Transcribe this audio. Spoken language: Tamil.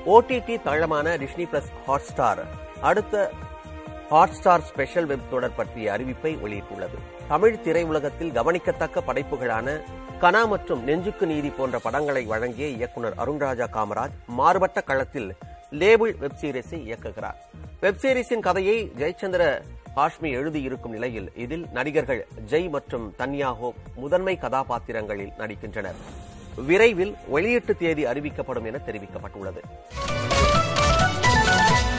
ஓடிடி தளமான டிஸ்னி பிளஸ் ஹாட்ஸ்டார் அடுத்த ஹாட்ஸ்டார் ஸ்பெஷல் வெப் தொடர் பற்றிய அறிவிப்பை வெளியிட்டுள்ளது தமிழ் திரையுலகத்தில் கவனிக்கத்தக்க படைப்புகளான கனா மற்றும் நெஞ்சுக்கு நீதி போன்ற படங்களை வழங்கிய இயக்குனர் அருண்ராஜா காமராஜ் மாறுபட்ட களத்தில் லேபிள் வெப் சீரிஸை இயக்குகிறார் வெப் சீரிஸின் கதையை ஜெயச்சந்திர ஹாஷ்மி எழுதியிருக்கும் நிலையில் இதில் நடிகர்கள் ஜெய் மற்றும் தன்யா ஹோப் முதன்மை கதாபாத்திரங்களில் நடிக்கின்றனர் விரைவில் வெளியீட்டு தேதி அறிவிக்கப்படும் என தெரிவிக்கப்பட்டுள்ளது